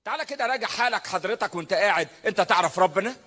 تعالى كده راجع حالك حضرتك وانت قاعد انت تعرف ربنا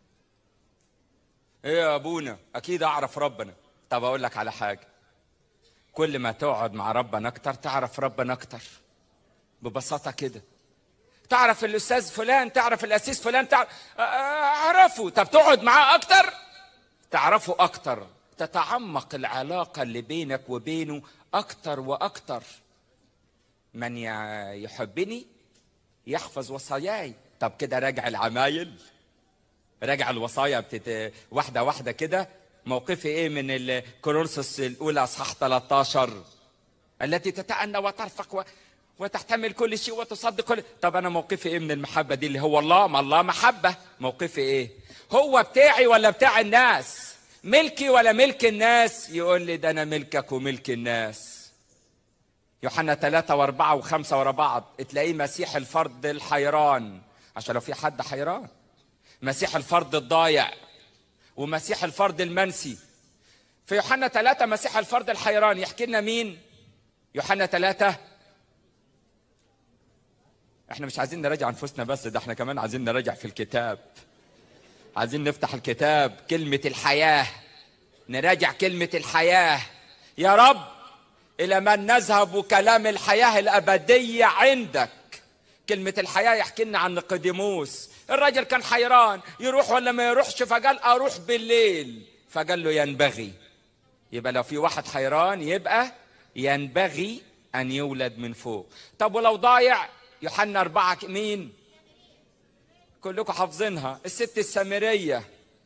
ايه يا ابونا اكيد اعرف ربنا طب اقول لك على حاجه كل ما تقعد مع ربنا اكتر تعرف ربنا اكتر ببساطه كده تعرف الاستاذ فلان تعرف الاسيس فلان تعرف اعرفه طب تقعد معاه اكتر تعرفه اكتر تتعمق العلاقه اللي بينك وبينه اكتر واكتر من ي- يحبني يحفظ وصاياي طب كده راجع العمايل راجع الوصايا بتت... واحده واحده كده موقفي ايه من الكورنثوس الاولى اصحاح 13 التي تتأنى وترفق و... وتحتمل كل شيء وتصدق كل طب انا موقفي ايه من المحبه دي اللي هو الله ما الله محبه موقفي ايه هو بتاعي ولا بتاع الناس ملكي ولا ملك الناس يقول لي ده انا ملكك وملك الناس يوحنا ثلاثة وأربعة وخمسة ورا بعض تلاقيه مسيح الفرد الحيران عشان لو في حد حيران مسيح الفرد الضايع ومسيح الفرد المنسي في يوحنا ثلاثة مسيح الفرد الحيران يحكي لنا مين يوحنا ثلاثة احنا مش عايزين نراجع انفسنا بس ده احنا كمان عايزين نراجع في الكتاب عايزين نفتح الكتاب كلمة الحياة نراجع كلمة الحياة يا رب إلى من نذهب كلام الحياة الأبدية عندك كلمة الحياة يحكي لنا عن نقديموس الراجل كان حيران يروح ولا ما يروحش فقال أروح بالليل فقال له ينبغي يبقى لو في واحد حيران يبقى ينبغي أن يولد من فوق طب ولو ضايع يوحنا أربعة مين كلكم حافظينها الست السامرية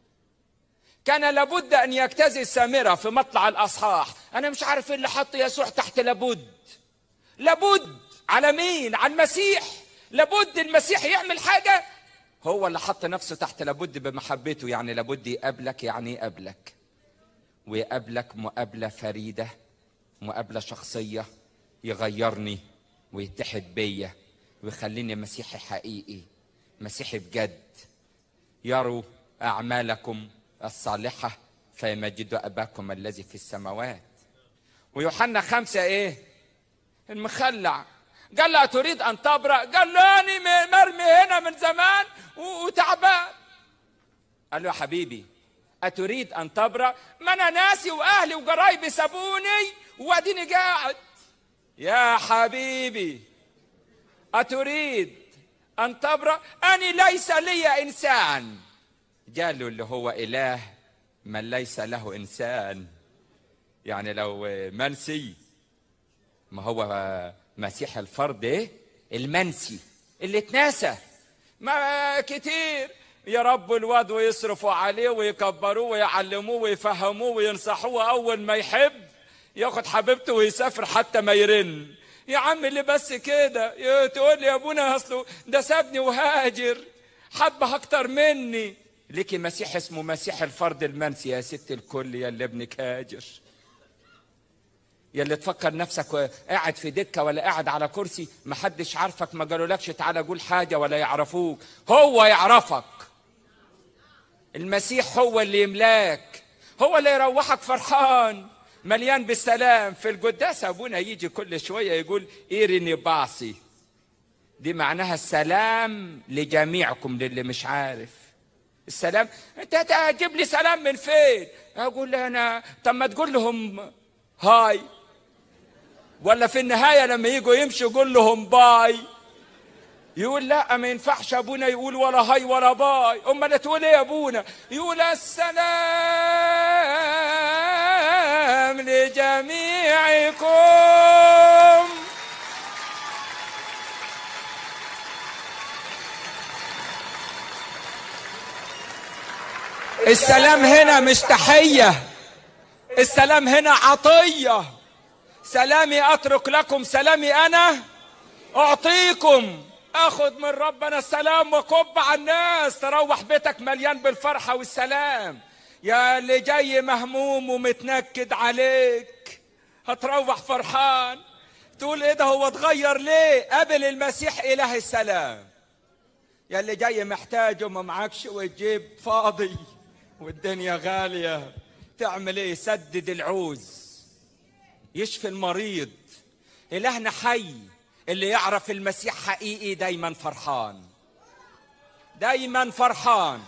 كان لابد أن يجتازي السامرة في مطلع الأصحاح أنا مش عارف إيه اللي حط يسوع تحت لابد لابد على مين على المسيح لابد المسيح يعمل حاجة هو اللي حط نفسه تحت لابد بمحبته يعني لابد يقابلك يعني يقابلك ويقابلك مقابلة فريدة مقابلة شخصية يغيرني ويتحد بيا ويخليني مسيحي حقيقي مسيحي بجد يروا أعمالكم الصالحة فيمجدوا أباكم الذي في السماوات ويوحنا خمسة إيه المخلع قال له تريد أن تبرأ قال له أنا مرمي هنا من زمان و- وتعبان قال له يا حبيبي أتريد أن تبرأ ما أنا ناسي وأهلي وقرايبي سابوني وأديني قاعد يا حبيبي أتريد أن تبرأ أنا ليس لي إنسان قالوا اللي هو إله من ليس له إنسان يعني لو منسي ما هو مسيح الفرد إيه؟ المنسي اللي اتناسى ما كتير يا رب الواد ويصرفوا عليه ويكبروه ويعلموه ويفهموه وينصحوه أول ما يحب ياخد حبيبته ويسافر حتى ما يرن يا عم اللي بس كده يا تقول لي يا ابونا اصله ده سابني وهاجر حبه اكتر مني ليكي مسيح اسمه مسيح الفرد المنسي يا ست الكل يا اللي ابنك هاجر يا اللي تفكر نفسك قاعد في دكه ولا قاعد على كرسي محدش عارفك ما قالولكش تعالى قول حاجه ولا يعرفوك هو يعرفك المسيح هو اللي يملاك هو اللي يروحك فرحان مليان بالسلام في القداس ابونا يجي كل شويه يقول ايريني باصي دي معناها السلام لجميعكم للي مش عارف السلام انت هتجيب لي سلام من فين اقول انا طب ما تقول لهم هاي ولا في النهايه لما يجوا يمشوا قول لهم باي يقول لا ما ينفعش ابونا يقول ولا هاي ولا باي امال تقول ايه يا ابونا يقول السلام لجميعكم السلام هنا مش تحيه السلام هنا عطيه سلامي اترك لكم سلامي انا اعطيكم اخذ من ربنا السلام وكب على الناس تروح بيتك مليان بالفرحه والسلام يا اللي جاي مهموم ومتنكد عليك هتروح فرحان تقول ايه ده هو اتغير ليه قابل المسيح اله السلام يا اللي جاي محتاج وما معكش وتجيب فاضي والدنيا غاليه تعمل ايه سدد العوز يشفي المريض الهنا حي اللي يعرف المسيح حقيقي دايما فرحان دايما فرحان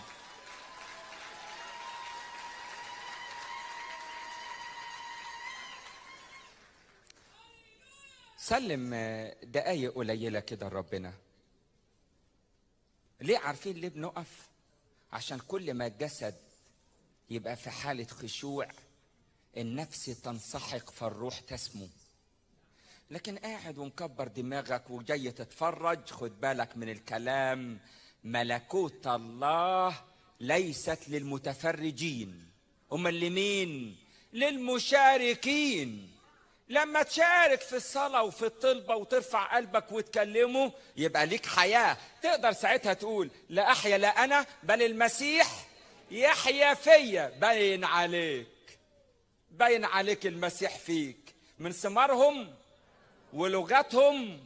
سلم دقايق قليلة كده لربنا ليه عارفين ليه بنقف عشان كل ما الجسد يبقى في حالة خشوع النفس تنسحق فالروح تسمو لكن قاعد ومكبر دماغك وجاي تتفرج خد بالك من الكلام ملكوت الله ليست للمتفرجين هم اللي مين للمشاركين لما تشارك في الصلاة وفي الطلبة وترفع قلبك وتكلمه يبقى ليك حياة تقدر ساعتها تقول لا أحيا لا أنا بل المسيح يحيا فيا باين عليك باين عليك المسيح فيك من ثمارهم ولغتهم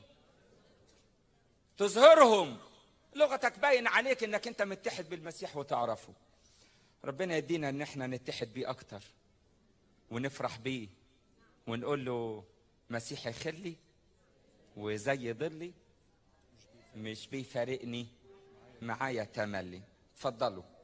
تظهرهم لغتك باين عليك انك انت متحد بالمسيح وتعرفه ربنا يدينا ان احنا نتحد بيه اكتر ونفرح بيه ونقول له مسيحي خلي وزي ظلي مش بيفارقني معايا تملي اتفضلوا